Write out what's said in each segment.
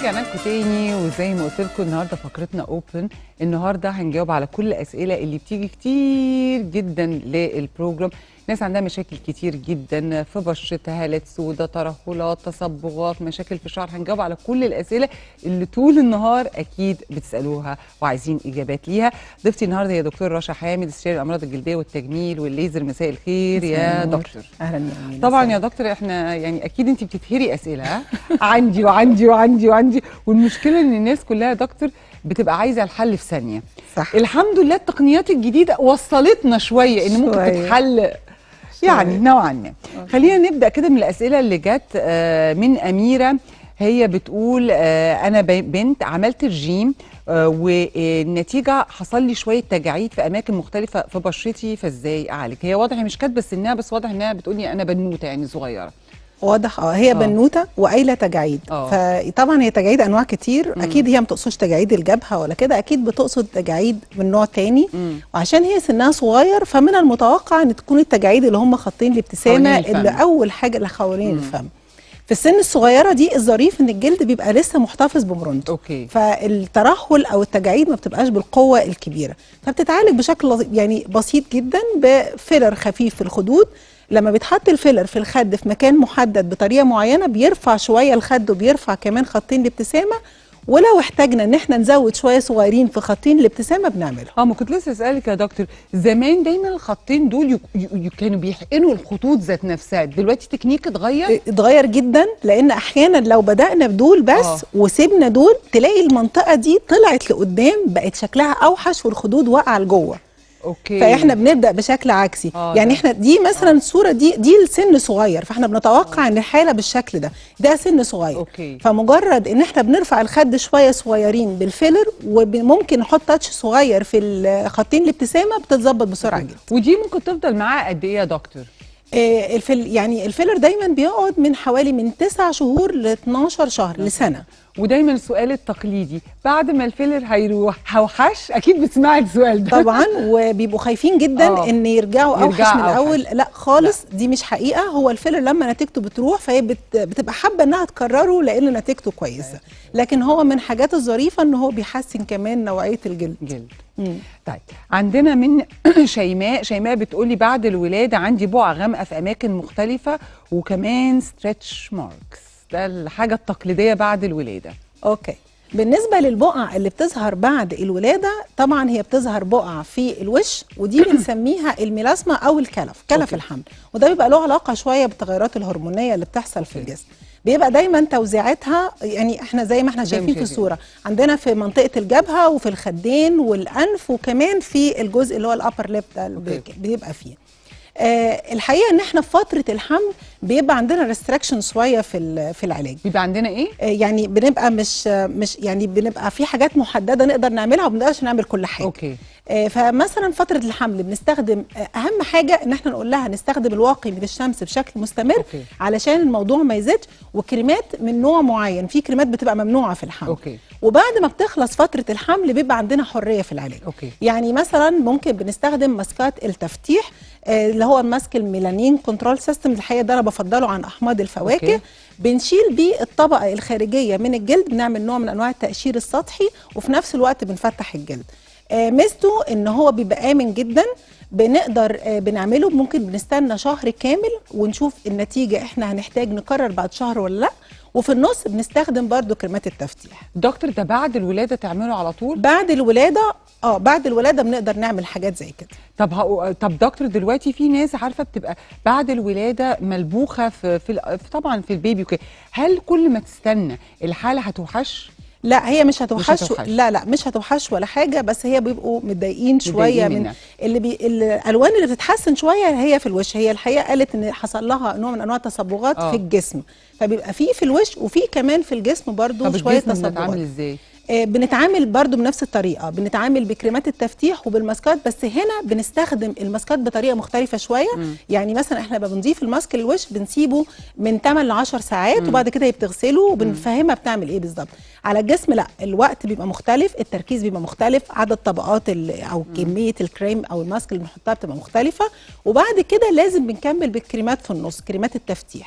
ورجعنا لكم تاني وزي ما قلت لكم النهارده فقرتنا اوبن النهارده هنجاوب على كل الاسئله اللي بتيجي كتير جدا للبروجرام ناس عندها مشاكل كتير جدا في بشرتها هالات سودة ترهلات تصبغات مشاكل في الشعر هنجاوب على كل الاسئله اللي طول النهار اكيد بتسالوها وعايزين اجابات ليها ضيفتي النهارده هي دكتور رشا حامد استشاري الامراض الجلديه والتجميل والليزر مساء الخير يا دكتور اهلا يا أمينة. طبعا يا دكتور احنا يعني اكيد انت بتتهري اسئله ها؟ عندي وعندي وعندي وعندي والمشكله ان الناس كلها يا دكتور بتبقى عايزه الحل في ثانيه صح الحمد لله التقنيات الجديده وصلتنا شويه ان ممكن شوية. تتحل يعني نوعا ما خلينا نبدا كده من الاسئله اللي جت آه، من اميره هي بتقول آه، انا ب- بنت عملت رجيم آه، والنتيجه حصل لي شويه تجاعيد في اماكن مختلفه في بشرتي فازاي اعالج هي واضح هي مش كاتبه سنها بس واضح انها بتقولي انا بنوته يعني صغيره واضح اه هي آه. بنوته وقايله تجاعيد آه. فطبعا هي تجاعيد انواع كتير اكيد هي ما تقصدش تجاعيد الجبهه ولا كده اكيد بتقصد تجاعيد من نوع تاني مم. وعشان هي سنها صغير فمن المتوقع ان تكون التجاعيد اللي هم خاطين الابتسامه حوالين الفم. اللي اول حاجه اللي حوالين الفم في السن الصغيره دي الظريف ان الجلد بيبقى لسه محتفظ بمرونته اوكي فالترهل او التجاعيد ما بتبقاش بالقوه الكبيره فبتتعالج بشكل لطيف- يعني بسيط جدا بفيلر خفيف في الخدود لما بيتحط الفيلر في الخد في مكان محدد بطريقه معينه بيرفع شويه الخد وبيرفع كمان خطين الابتسامه ولو احتاجنا ان احنا نزود شويه صغيرين في خطين الابتسامه بنعملها اه ما كنت لسه اسالك يا دكتور زمان دايما الخطين دول يك- ي- ي- كانوا بيحقنوا الخطوط ذات نفسها دلوقتي تكنيك اتغير اتغير جدا لان احيانا لو بدانا بدول بس آه. آه. وسيبنا دول تلاقي المنطقه دي طلعت لقدام بقت شكلها اوحش والخدود واقعه لجوه اوكي فاحنا بنبدا بشكل عكسي آه، آه يعني ده. احنا دي مثلا الصوره دي دي السن صغير فاحنا بنتوقع ان الحاله بالشكل ده ده سن صغير أوكي. فمجرد ان احنا بنرفع الخد شويه صغيرين بالفيلر وممكن نحط تاتش صغير في الخطين الابتسامه بتتظبط بسرعه جدا ودي ممكن تفضل معاه قد ايه يا دكتور آه، الفل يعني الفيلر دايما بيقعد من حوالي من 9 شهور ل 12 شهر لسنه ودايما السؤال التقليدي بعد ما الفيلر هيروح هوحش اكيد بتسمعي السؤال ده طبعا وبيبقوا خايفين جدا آه. ان يرجعوا اوحش يرجعوا من أوحش. الاول لا خالص دي مش حقيقه هو الفيلر لما نتيجته بتروح فهي بت بتبقى حابه انها تكرره لان نتيجته كويسه لكن هو من حاجات الظريفه ان هو بيحسن كمان نوعيه الجلد جلد مم. طيب عندنا من شيماء شيماء بتقولي بعد الولاده عندي بقع غامقه في اماكن مختلفه وكمان ستريتش ماركس ده الحاجه التقليديه بعد الولاده اوكي بالنسبه للبقع اللي بتظهر بعد الولاده طبعا هي بتظهر بقع في الوش ودي بنسميها الميلاسما او الكلف كلف أوكي. الحمل وده بيبقى له علاقه شويه بالتغيرات الهرمونيه اللي بتحصل في الجسم بيبقى دايما توزيعاتها يعني احنا زي ما احنا زي ما شايفين في شايفين. الصوره عندنا في منطقه الجبهه وفي الخدين والانف وكمان في الجزء اللي هو الابر ليب ده اللي أوكي. بي- بيبقى فيه آه الحقيقه ان احنا في فتره الحمل بيبقى عندنا ريستريكشن شويه في ال- في العلاج بيبقى عندنا ايه آه، يعني بنبقى مش آه، مش يعني بنبقى في حاجات محدده نقدر نعملها وما بنقدرش نعمل كل حاجه اوكي آه، فمثلا فتره الحمل بنستخدم آه، اهم حاجه ان احنا نقول لها نستخدم الواقي من الشمس بشكل مستمر أوكي. علشان الموضوع ما يزيدش وكريمات من نوع معين في كريمات بتبقى ممنوعه في الحمل أوكي. وبعد ما بتخلص فتره الحمل بيبقى عندنا حريه في العلاج أوكي. يعني مثلا ممكن بنستخدم ماسكات التفتيح آه، اللي هو الماسك الميلانين كنترول سيستم الحقيقه ده انا بفضله عن احماض الفواكه أوكي. بنشيل بيه الطبقه الخارجيه من الجلد بنعمل نوع من انواع التقشير السطحي وفي نفس الوقت بنفتح الجلد آه، ميزته ان هو بيبقى امن جدا بنقدر آه، بنعمله ممكن بنستنى شهر كامل ونشوف النتيجه احنا هنحتاج نكرر بعد شهر ولا لا وفي النص بنستخدم برضو كريمات التفتيح دكتور ده بعد الولاده تعمله على طول بعد الولاده اه بعد الولاده بنقدر نعمل حاجات زي كده طب هقو... طب دكتور دلوقتي في ناس عارفه بتبقى بعد الولاده ملبوخه في, في ال- في طبعا في البيبي وكده هل كل ما تستنى الحاله هتوحش لا هي مش هتوحش هتوحش. لا لا مش هتوحش ولا حاجه بس هي بيبقوا متضايقين شويه متضايقين من منها. اللي بي الالوان اللي بتتحسن شويه هي في الوش هي الحقيقه قالت ان حصل لها نوع من انواع التصبغات آه. في الجسم فبيبقى في في الوش وفي كمان في الجسم برضو طب شويه الجسم تصبغات بنتعامل ازاي آه، بنتعامل برضو بنفس الطريقه بنتعامل بكريمات التفتيح وبالماسكات بس هنا بنستخدم الماسكات بطريقه مختلفه شويه مم. يعني مثلا احنا لما بنضيف الماسك للوش بنسيبه من 8 ل 10 ساعات وبعد كده هي بتغسله وبنفهمها بتعمل ايه بالظبط على الجسم لا الوقت بيبقى مختلف التركيز بيبقى مختلف عدد طبقات ال- او كميه الكريم او الماسك اللي بنحطها بتبقى مختلفه وبعد كده لازم بنكمل بالكريمات في النص كريمات التفتيح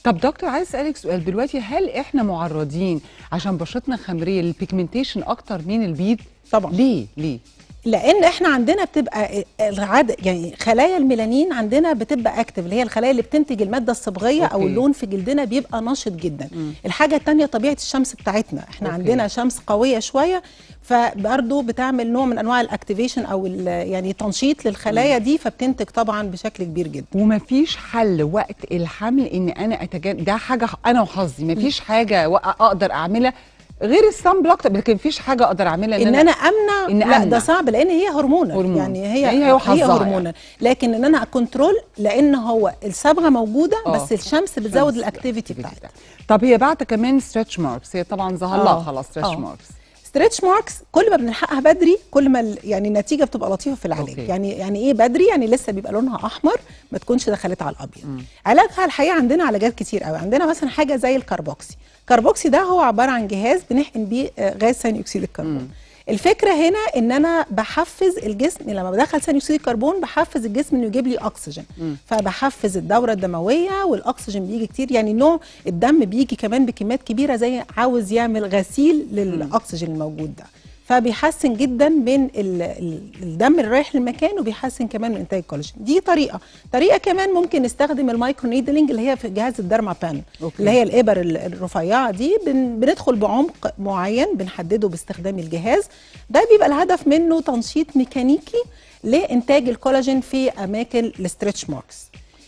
طب دكتور عايز اسالك سؤال دلوقتي هل احنا معرضين عشان بشرتنا خمريه للبيجمنتيشن اكتر من البيض طبعا ليه ليه لان احنا عندنا بتبقى العد يعني خلايا الميلانين عندنا بتبقى اكتف اللي هي الخلايا اللي بتنتج الماده الصبغيه او أوكي. اللون في جلدنا بيبقى نشط جدا مم. الحاجه الثانيه طبيعه الشمس بتاعتنا احنا أوكي. عندنا شمس قويه شويه فبرضه بتعمل نوع من انواع الاكتيفيشن او ال- يعني تنشيط للخلايا دي فبتنتج طبعا بشكل كبير جدا ومفيش حل وقت الحمل ان انا اتجنب ده حاجه انا وحظي مفيش حاجه وق- اقدر اعملها غير الصن بلوك لكن مفيش حاجه اقدر اعملها ان انا امنع إن لا أمنع. ده صعب لان هي هرمونال هرمون. يعني هي هي هي, وحظها يعني. هرمونال لكن ان انا اكنترول لان هو الصبغه موجوده آه. بس الشمس بتزود الاكتيفيتي بتاعتها طب هي بعت كمان ستريتش ماركس هي طبعا ظهر لها آه. خلاص ستريتش آه. ماركس ستريتش ماركس كل ما بنلحقها بدري كل ما ال- يعني النتيجه بتبقى لطيفه في العلاج أوكي. يعني يعني ايه بدري يعني لسه بيبقى لونها احمر ما تكونش دخلت على الابيض علاجها الحقيقه عندنا علاجات كتير قوي عندنا مثلا حاجه زي الكربوكسي الكربوكسي ده هو عباره عن جهاز بنحقن بيه آه، غاز ثاني اكسيد الكربون الفكره هنا ان انا بحفز الجسم لما بدخل ثاني اكسيد الكربون بحفز الجسم انه يجيب لي اكسجين فبحفز الدوره الدمويه والاكسجين بيجي كتير يعني نوع الدم بيجي كمان بكميات كبيره زي عاوز يعمل غسيل للاكسجين الموجود ده فبيحسن جدا من ال- ال- الدم اللي رايح للمكان وبيحسن كمان من انتاج الكولاجين دي طريقه طريقه كمان ممكن نستخدم المايكرو نيدلينج اللي هي في جهاز الدرما بان أوكي. اللي هي الابر ال- الرفيعه دي بن بندخل بعمق معين بنحدده باستخدام الجهاز ده بيبقى الهدف منه تنشيط ميكانيكي لانتاج الكولاجين في اماكن الستريتش ماركس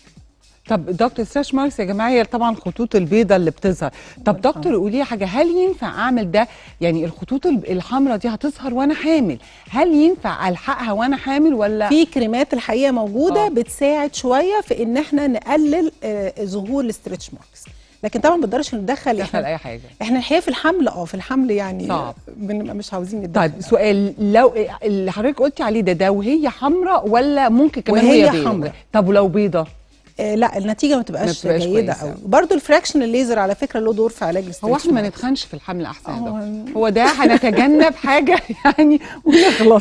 طب دكتور ستريتش ماركس يا جماعه هي طبعا الخطوط البيضاء اللي بتظهر طب دكتور قولي لي حاجه هل ينفع اعمل ده يعني الخطوط الب- الحمراء دي هتظهر وانا حامل هل ينفع الحقها وانا حامل ولا في كريمات الحقيقه موجوده آه. بتساعد شويه في ان احنا نقلل آه، ظهور الستريتش ماركس لكن طبعا ما بنقدرش ندخل دخل احنا اي حاجه احنا الحقيقه في الحمل اه في الحمل يعني صعب. بنبقى مش عاوزين ندخل طيب سؤال لو اللي حضرتك قلتي عليه ده ده وهي حمراء ولا ممكن كمان وهي وهي بيضاء حمراء. طب ولو بيضاء آه لا النتيجه ما تبقاش, ما بتبقاش جيده كويسة. قوي برضه الفراكشن الليزر على فكره له دور في علاج هو الستريتش احنا ما ماركس. نتخنش في الحمل احسن يا آه. دكتور هو ده هنتجنب حاجه يعني ونخلص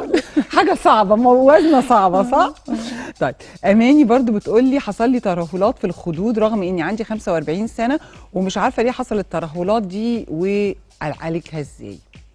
حاجه صعبه موازنه صعبه صح طيب اماني برضو بتقول لي حصل لي ترهلات في الخدود رغم اني عندي 45 سنه ومش عارفه ليه حصل الترهلات دي واعالجها ازاي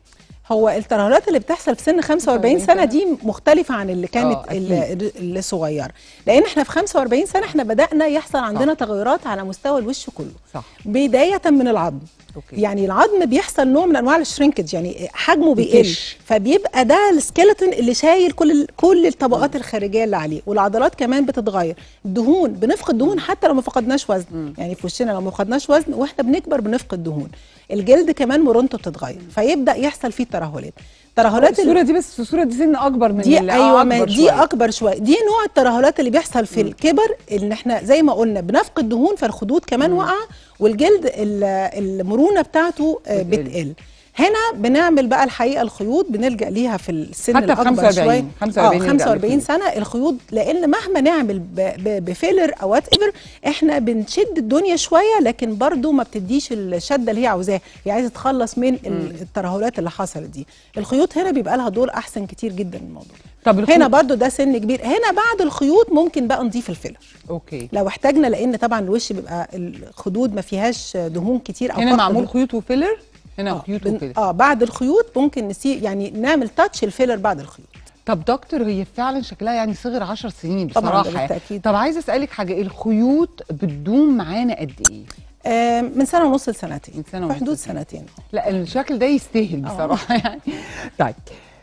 هو الترهلات اللي بتحصل في سن 45 سنه دي مختلفه عن اللي كانت آه، أكيد. اللي اللي صغيره لان احنا في 45 سنه احنا بدانا يحصل عندنا تغيرات على مستوى الوش كله صح بدايه من العظم أوكي. يعني العظم بيحصل نوع من انواع الشرينكج يعني حجمه بيقل بيكش. فبيبقى ده السكيلتون اللي شايل كل ال- كل الطبقات الخارجيه اللي عليه والعضلات كمان بتتغير الدهون بنفقد دهون حتى لو ما فقدناش وزن يعني في وشنا لو ما فقدناش وزن واحنا بنكبر بنفقد دهون الجلد كمان مرونته بتتغير فيبدا يحصل فيه ترهلات ترهلات ال- الصوره دي بس الصوره دي سن اكبر من دي اللي ايوه ما أكبر دي شوية. اكبر شويه دي نوع الترهلات اللي بيحصل في الكبر ان احنا زي ما قلنا بنفقد دهون فالخدود كمان واقعه والجلد ال- المرونه بتاعته آه، بتقل. بتقل هنا بنعمل بقى الحقيقه الخيوط بنلجا ليها في السن حتى في الاكبر 45 شويه 45 اه نلجأ 45 للخيوط. سنه الخيوط لان مهما نعمل ب- ب- بفيلر او وات ايفر احنا بنشد الدنيا شويه لكن برضو ما بتديش الشده اللي هي عاوزاها هي عايزه تتخلص من ال- الترهلات اللي حصلت دي الخيوط هنا بيبقى لها دور احسن كتير جدا من الموضوع طب الخيوط- هنا برضو ده سن كبير هنا بعد الخيوط ممكن بقى نضيف الفيلر اوكي لو احتاجنا لان طبعا الوش بيبقى الخدود ما فيهاش دهون كتير او هنا فقط معمول دهون. خيوط وفيلر هنا اه خيوط بن- وفيلر اه بعد الخيوط ممكن نسيب يعني نعمل تاتش الفيلر بعد الخيوط طب دكتور هي فعلا شكلها يعني صغر 10 سنين طبعاً، بصراحه ده يعني. بالتأكيد. طب عايزه اسالك حاجه الخيوط بتدوم معانا قد ايه آه من سنه ونص لسنتين من سنة في ونص حدود لسنتين. سنتين لا الشكل ده يستاهل بصراحه يعني طيب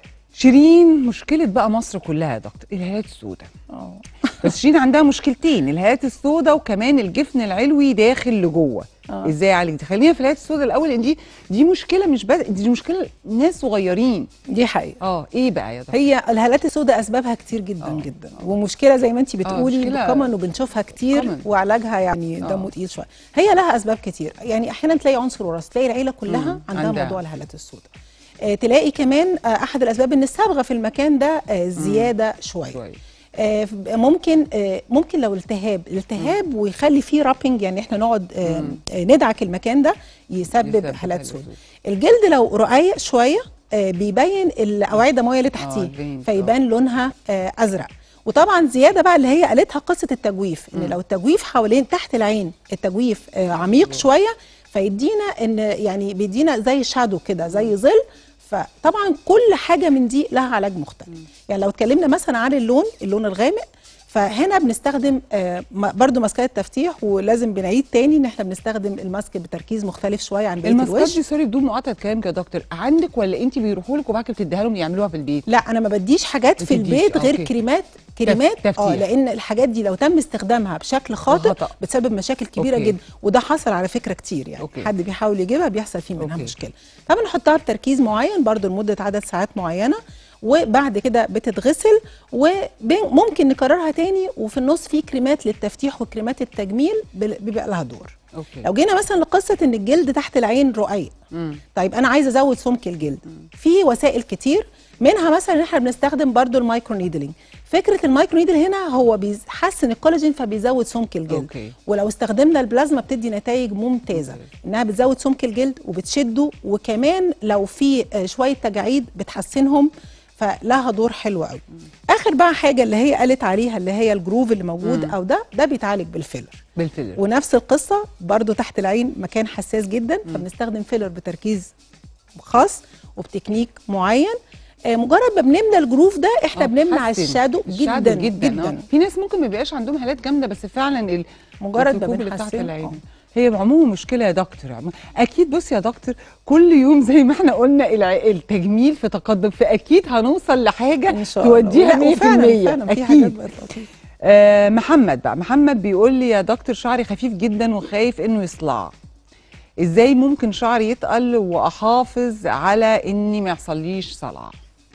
شيرين مشكله بقى مصر كلها يا دكتور الهالات السوداء اه بس شيرين عندها مشكلتين الهالات السوداء وكمان الجفن العلوي داخل لجوه آه. ازاي اعالج دي خلينا في الهالات السوداء الاول ان دي دي مشكله مش بس دي مشكله ناس صغيرين دي حقيقه اه ايه بقى يا دكتور هي الهالات السوداء اسبابها كتير جدا آه. جدا ومشكله زي ما انت بتقولي مشكلة كومن وبنشوفها كتير common. وعلاجها يعني آه. دمه تقيل شويه هي لها اسباب كتير يعني احيانا تلاقي عنصر وراثي تلاقي العيله كلها مم. عندها, عندها. موضوع الهالات السوداء آه تلاقي كمان آه احد الاسباب ان الصبغه في المكان ده آه زياده شويه شويه آه، ممكن آه، ممكن لو التهاب التهاب ويخلي فيه رابنج يعني احنا نقعد آه، آه، ندعك المكان ده يسبب يسبب هالات هالات سوداء سوداء. الجلد لو رقيق شويه آه، بيبين الاوعيه الدمويه اللي تحتيه الفينز، فيبان لونها آه، ازرق وطبعا زياده بقى اللي هي قالتها قصه التجويف ان مم. لو التجويف حوالين تحت العين التجويف آه، عميق شويه فيدينا ان يعني بيدينا زي شادو كده زي ظل فطبعا كل حاجه من دي لها علاج مختلف يعني لو اتكلمنا مثلا عن اللون اللون الغامق فهنا بنستخدم آه، م- برضو ماسكات تفتيح ولازم بنعيد تاني ان احنا بنستخدم الماسك بتركيز مختلف شويه عن بقيه الماسكات الوش دي سوري بدون مقاطعه كلامك يا دكتور عندك ولا انت بيروحوا لك وبعد كده بتديها لهم يعملوها في البيت لا انا ما بديش حاجات في بتديش، البيت غير أوكي. كريمات كريمات تفتيح. اه لان الحاجات دي لو تم استخدامها بشكل خاطئ خطأ. بتسبب مشاكل كبيره أوكي. جدا وده حصل على فكره كتير يعني أوكي. حد بيحاول يجيبها بيحصل فيه منها أوكي. مشكله فبنحطها بتركيز معين برضو لمده عدد ساعات معينه وبعد كده بتتغسل وممكن نكررها تاني وفي النص في كريمات للتفتيح وكريمات التجميل بل- بيبقى لها دور اوكي لو جينا مثلا لقصه ان الجلد تحت العين رقيق مم. طيب انا عايزه ازود سمك الجلد في وسائل كتير منها مثلا ان احنا بنستخدم برضو المايكرو نيدلينج فكره المايكرو نيدل هنا هو بيحسن الكولاجين فبيزود سمك الجلد أوكي. ولو استخدمنا البلازما بتدي نتائج ممتازه أوكي. انها بتزود سمك الجلد وبتشده وكمان لو في آه، شويه تجاعيد بتحسنهم فلها دور حلو قوي اخر بقى حاجه اللي هي قالت عليها اللي هي الجروف اللي موجود او ده ده بيتعالج بالفيلر بالفيلر ونفس القصه برضو تحت العين مكان حساس جدا فبنستخدم فيلر بتركيز خاص وبتكنيك معين آه، مجرد ما بنملى الجروف ده احنا آه، بنمنع بتحسن. الشادو الشادو جدا جدا, آه. جدا. في ناس ممكن ما بيبقاش عندهم هالات جامده بس فعلا ال- مجرد ما الثقوب اللي تحت بنحسن العين آه. هي عموما مشكله يا دكتور عمو- اكيد بص يا دكتور كل يوم زي ما احنا قلنا الع- التجميل في تقدم فاكيد هنوصل لحاجه ان شاء الله توديها لا، 100% وفعلا فعلا في حاجات اكيد بقت لطيفة. آه محمد بقى محمد بيقول لي يا دكتور شعري خفيف جدا وخايف انه يصلع ازاي ممكن شعري يتقل واحافظ على اني ما يحصليش صلع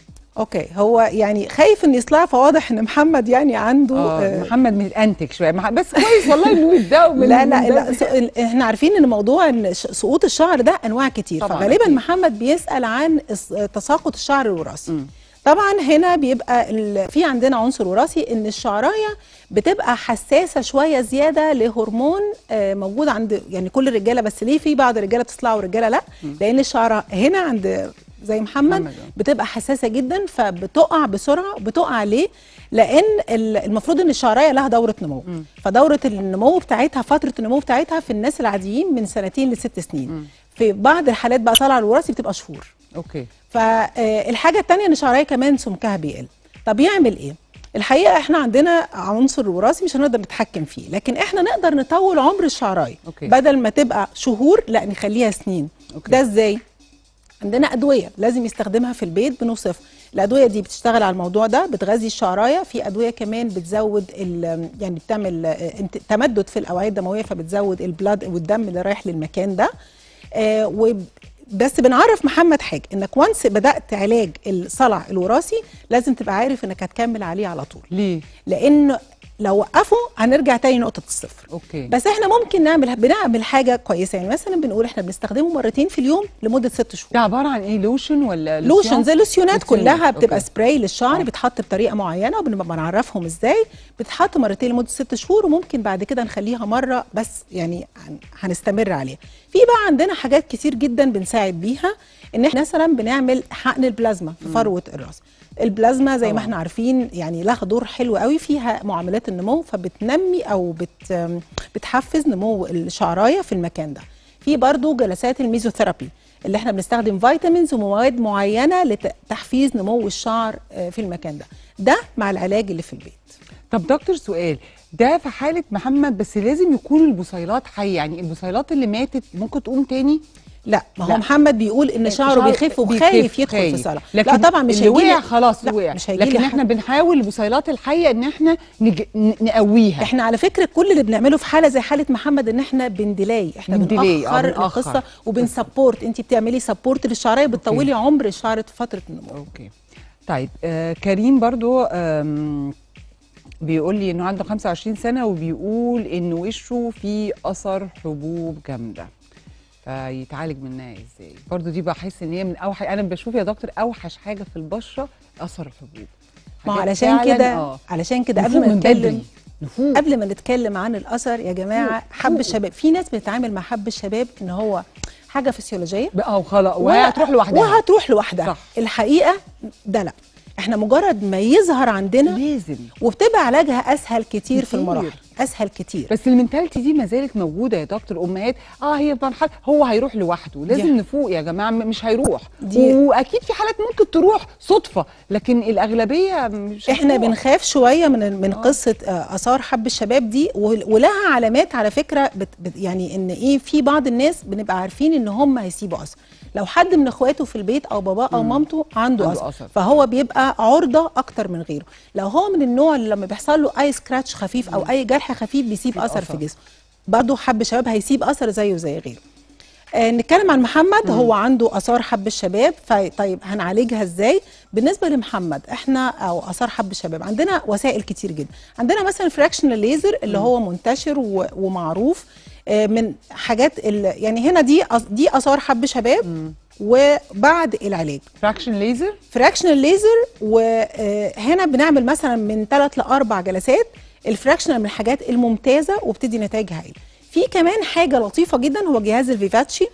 اوكي هو يعني خايف ان يصلع فواضح ان محمد يعني عنده اه آه، محمد متأنتج شويه مح- بس كويس والله انه يتضايقوا من لا من لا ده. لا س- ال- احنا عارفين ان موضوع ان ش- سقوط الشعر ده انواع كتير طبعاً فغالبا أكيد. محمد بيسال عن الس- تساقط الشعر الوراثي مم. طبعا هنا بيبقى ال- في عندنا عنصر وراثي ان الشعرايه بتبقى حساسه شويه زياده لهرمون آه، موجود عند يعني كل الرجاله بس ليه في بعض الرجاله تصلع ورجاله لا لان الشعره هنا عند زي محمد محمد، آه. بتبقى حساسه جدا فبتقع بسرعه بتقع ليه لان ال- المفروض ان الشعرايه لها دوره نمو فدوره النمو بتاعتها فتره النمو بتاعتها في الناس العاديين من سنتين لست سنين في بعض الحالات بقى طالعه الوراثي بتبقى شهور اوكي فالحاجه الثانيه ان الشعرايه كمان سمكها بيقل طب يعمل ايه الحقيقه احنا عندنا عنصر وراثي مش هنقدر نتحكم فيه لكن احنا نقدر نطول عمر الشعرايه أوكي. بدل ما تبقى شهور لا نخليها سنين أوكي. ده ازاي عندنا ادويه لازم يستخدمها في البيت بنوصفها الادويه دي بتشتغل على الموضوع ده بتغذي الشعرايه في ادويه كمان بتزود ال- يعني بتعمل آه، انت- تمدد في الاوعيه الدمويه فبتزود البلاد والدم اللي رايح للمكان ده آه، وب- بس بنعرف محمد حاجه انك وانس بدات علاج الصلع الوراثي لازم تبقى عارف انك هتكمل عليه على طول ليه لان لو وقفوا هنرجع تاني نقطه الصفر اوكي بس احنا ممكن نعمل بنعمل حاجه كويسه يعني مثلا بنقول احنا بنستخدمه مرتين في اليوم لمده ست شهور ده عباره عن ايه لوشن ولا لوشن زي اللوسيونات لوسيون. كلها بتبقى أوكي. سبراي للشعر آه. بتحط بطريقه معينه وبنبقى بنعرفهم ازاي بتتحط مرتين لمده ست شهور وممكن بعد كده نخليها مره بس يعني هن- هنستمر عليها في بقى عندنا حاجات كتير جدا بنساعد بيها ان احنا مثلا بنعمل حقن البلازما في فروه الراس البلازما زي ما طبعاً. احنا عارفين يعني لها دور حلو قوي فيها معاملات النمو فبتنمي او بت بتحفز نمو الشعرايه في المكان ده في برضو جلسات الميزوثيرابي اللي احنا بنستخدم فيتامينز ومواد معينه لتحفيز نمو الشعر آه، في المكان ده ده مع العلاج اللي في البيت طب دكتور سؤال ده في حاله محمد بس لازم يكون البصيلات حيه يعني البصيلات اللي ماتت ممكن تقوم تاني لا ما هو لا. محمد بيقول ان شعره شعره بيخف وخايف يدخل في صلع لكن لا طبعا مش اللي هيجي وقع خلاص لا وقع مش هيجي لكن احنا بنحاول البصيلات الحيه ان احنا نج... ن- نقويها احنا على فكره كل اللي بنعمله في حاله زي حاله محمد ان احنا بنديلاي احنا بنديلاي، آه، بنأخر بنأخر. القصه وبنسبورت انت بتعملي سبورت للشعريه بتطولي عمر الشعر في فتره النمو اوكي طيب آه كريم برضو آم بيقول لي انه عنده 25 سنه وبيقول ان وشه فيه اثر حبوب جامده فيتعالج منها ازاي برضو دي بحس ان هي من اوحش انا بشوف يا دكتور اوحش حاجه في البشره اثر الحبوب ما هو حاجات علشان فعلاً، كده آه. علشان كده قبل نفوق ما من نتكلم بدري. نفوق قبل ما نتكلم عن الاثر يا جماعه حب الشباب في ناس بتتعامل مع حب الشباب ان هو حاجه فسيولوجيه بقى وخلاص وهتروح لوحدها وهتروح لوحدها صح. الحقيقه ده لا احنا مجرد ما يظهر عندنا لازم وبتبقى علاجها اسهل كتير في كتير. المراحل اسهل كتير بس المنتاليتي دي ما زالت موجوده يا دكتور امهات اه هي في مرحله هو هيروح لوحده لازم دي- نفوق يا جماعه م- مش هيروح دي- واكيد في حالات ممكن تروح صدفه لكن الاغلبيه مش احنا هتروح. بنخاف شويه من من قصه آه، اثار حب الشباب دي ول- ولها علامات على فكره بت بت يعني ان ايه في بعض الناس بنبقى عارفين ان هم هيسيبوا اثر لو حد من اخواته في البيت او باباه او مامته عنده, عنده أثر. أثر. فهو بيبقى عرضه اكتر من غيره لو هو من النوع اللي لما بيحصل له اي سكراتش خفيف او اي جرح خفيف بيسيب اثر أثر. في جسمه برضه حب الشباب هيسيب اثر زيه زي غيره آه، نتكلم عن محمد هو عنده اثار حب الشباب فطيب هنعالجها ازاي بالنسبه لمحمد احنا او اثار حب الشباب عندنا وسائل كتير جدا عندنا مثلا فراكشنال ليزر اللي هو منتشر و- ومعروف آه، من حاجات ال- يعني هنا دي أث- دي اثار حب شباب وبعد العلاج فراكشن ليزر فراكشنال ليزر وهنا بنعمل مثلا من ثلاث لاربع جلسات الفراكشنال من الحاجات الممتازه وبتدي نتائج هائله في كمان حاجه لطيفه جدا هو جهاز الفيفاتشي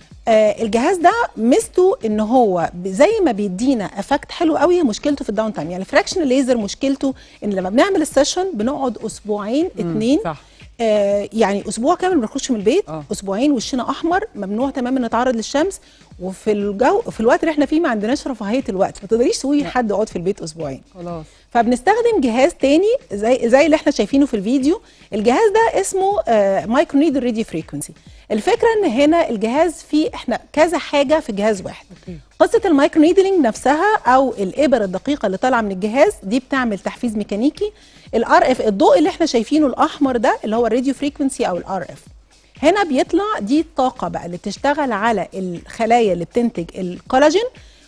آه الجهاز ده ميزته ان هو ب- زي ما بيدينا افكت حلو قوي مشكلته في الداون تايم يعني الفراكشنال ليزر مشكلته ان لما بنعمل السيشن بنقعد اسبوعين اتنين صح آه يعني اسبوع كامل ما بنخرجش من البيت آه. اسبوعين وشنا احمر ممنوع تماما نتعرض للشمس وفي الجو في الوقت اللي احنا فيه ما عندناش رفاهيه الوقت ما تقدريش تقولي لحد اقعد في البيت اسبوعين خلاص فبنستخدم جهاز تاني زي زي اللي احنا شايفينه في الفيديو الجهاز ده اسمه مايكرو نيدل راديو فريكونسي الفكره ان هنا الجهاز فيه احنا كذا حاجه في جهاز واحد أوكي. قصه المايكرو نيدلينج نفسها او الابر الدقيقه اللي طالعه من الجهاز دي بتعمل تحفيز ميكانيكي الار اف الضوء اللي احنا شايفينه الاحمر ده اللي هو الراديو فريكونسي او الار اف هنا بيطلع دي الطاقه بقى اللي بتشتغل على الخلايا اللي بتنتج الكولاجين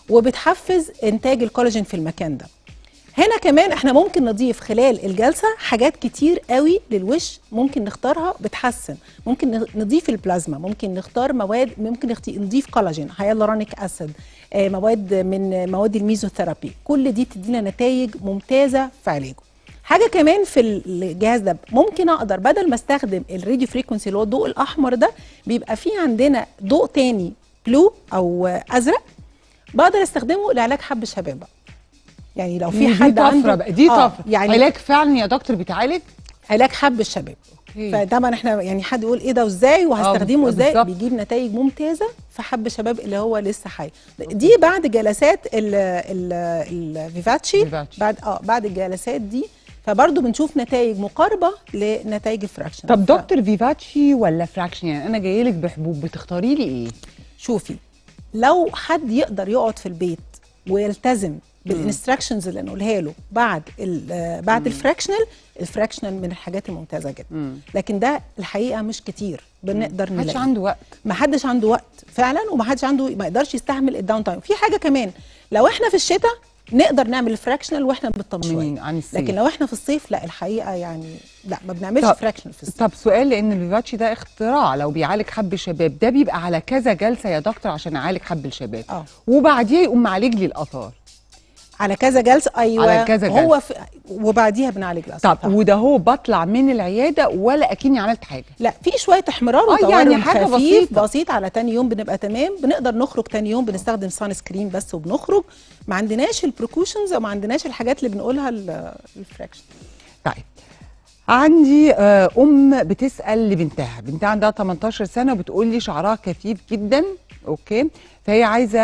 وبتحفز انتاج الكولاجين في المكان ده هنا كمان احنا ممكن نضيف خلال الجلسه حاجات كتير قوي للوش ممكن نختارها بتحسن ممكن ن- نضيف البلازما ممكن نختار مواد ممكن نخت- نضيف كولاجين هيالورونيك اسيد آه، مواد من مواد الميزوثيرابي كل دي تدينا نتائج ممتازه في علاجه حاجه كمان في الجهاز ده ممكن اقدر بدل ما استخدم الراديو فريكونسي اللي هو الضوء الاحمر ده بيبقى فيه عندنا ضوء تاني بلو او آه، ازرق بقدر استخدمه لعلاج حب الشباب بقى. يعني لو في دي حد طفره عنده بقى دي آه، طفره يعني علاج فعلا يا دكتور بيتعالج علاج حب الشباب أوكي. فطبعا احنا يعني حد يقول ايه ده وازاي وهستخدمه آه، ازاي بالظبط. بيجيب نتائج ممتازه في حب الشباب اللي هو لسه حي دي بعد جلسات ال ال الفيفاتشي فيفاتشي. بعد اه بعد الجلسات دي فبرضه بنشوف نتائج مقاربه لنتائج الفراكشن طب ف- دكتور فيفاتشي ولا فراكشن يعني انا جايه لك بحبوب بتختاري لي ايه شوفي لو حد يقدر يقعد في البيت ويلتزم بالانستراكشنز اللي نقولها له بعد ال- آه، بعد الفراكشنال الفراكشنال من الحاجات الممتازه جدا مم. لكن ده الحقيقه مش كتير بنقدر محدش نلاقيه عنده وقت ما حدش عنده وقت فعلا وما حدش عنده ما يقدرش يستحمل الداون تايم في حاجه كمان لو احنا في الشتاء نقدر نعمل الفراكشنال واحنا بنطمن من- شويه عن الصيف. لكن لو احنا في الصيف لا الحقيقه يعني لا ما بنعملش طب- فراكشنال في الصيف طب سؤال لان الفيفاتشي ده اختراع لو بيعالج حب الشباب ده بيبقى على كذا جلسه يا دكتور عشان اعالج حب الشباب اه. وبعديها يقوم معالج لي الاثار على كذا جلسه ايوه على كذا هو في وبعديها بنعالج الأسف طب وده هو بطلع من العياده ولا اكني عملت حاجه لا في شويه احمرار آه، وتورم يعني حاجة خفيف بسيطة. بسيط على تاني يوم بنبقى تمام بنقدر نخرج تاني يوم بنستخدم سان سكرين بس وبنخرج ما عندناش البريكوشنز او ما عندناش الحاجات اللي بنقولها الفراكشن طيب عندي آه، ام بتسال لبنتها بنتها عندها 18 سنه وبتقول لي شعرها كثيف جدا اوكي فهي عايزه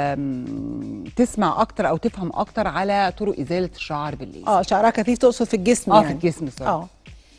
آم، تسمع اكتر او تفهم اكتر على طرق ازاله الشعر بالليل اه شعرها كثيف تقصد في الجسم اه يعني في الجسم صح اه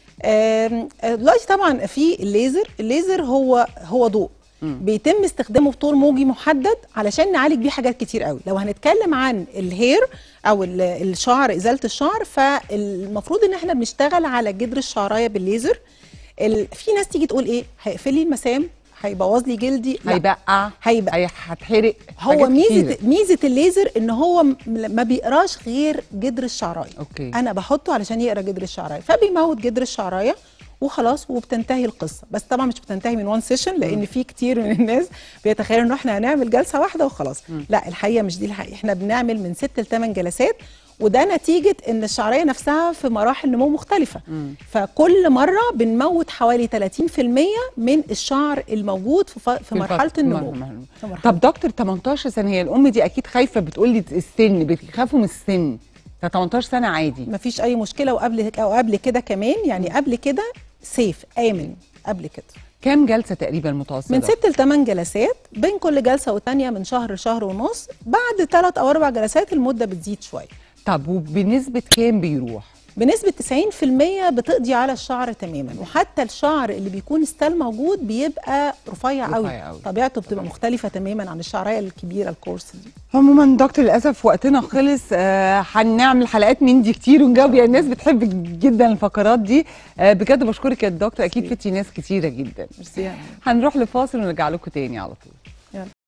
آم، آه، دلوقتي طبعا في الليزر الليزر هو هو ضوء بيتم استخدامه بطول موجي محدد علشان نعالج بيه حاجات كتير قوي لو هنتكلم عن الهير او ال- الشعر ازاله الشعر فالمفروض ان احنا بنشتغل على جدر الشعرايه بالليزر ال... في ناس تيجي تقول ايه هيقفل لي المسام هيبوظ لي جلدي لا. هيبقع هيبقى. هي- هتحرق هو حاجات ميزه كتيرة. ميزه الليزر ان هو م- ما بيقراش غير جدر الشعرايه أوكي. انا بحطه علشان يقرا جدر الشعرايه فبيموت جدر الشعرايه وخلاص وبتنتهي القصه بس طبعا مش بتنتهي من وان سيشن لان في كتير من الناس بيتخيلوا ان احنا هنعمل جلسه واحده وخلاص لا الحقيقه مش دي الحقيقه احنا بنعمل من ست لثمان جلسات وده نتيجه ان الشعريه نفسها في مراحل نمو مختلفه مم. فكل مره بنموت حوالي 30% من الشعر الموجود في, ف... في مرحله الفت- النمو مرحلة. في مرحلة طب دكتور 18 سنه هي الام دي اكيد خايفه بتقول لي السن بيخافوا من السن ده 18 سنه عادي مفيش اي مشكله وقبل او قبل كده كمان يعني قبل كده سيف امن قبل كده كام جلسه تقريبا متوسطه من ست لثمان جلسات بين كل جلسه والتانيه من شهر لشهر ونص بعد ثلاث او اربع جلسات المده بتزيد شويه طب وبنسبه كام بيروح بنسبه 90% بتقضي على الشعر تماما وحتى الشعر اللي بيكون ستيل موجود بيبقى رفيع رفيع قوي قوي. طبيعته بتبقى مختلفه تماما عن الشعريه الكبيره الكورس دي عموما دكتور للاسف وقتنا خلص آه، هنعمل حلقات من دي كتير ونجاوب يعني الناس بتحب جدا الفقرات دي آه، بجد بشكرك يا دكتور اكيد فتي ناس كتيره جدا ميرسي هنروح لفاصل ونرجع لكم تاني على طول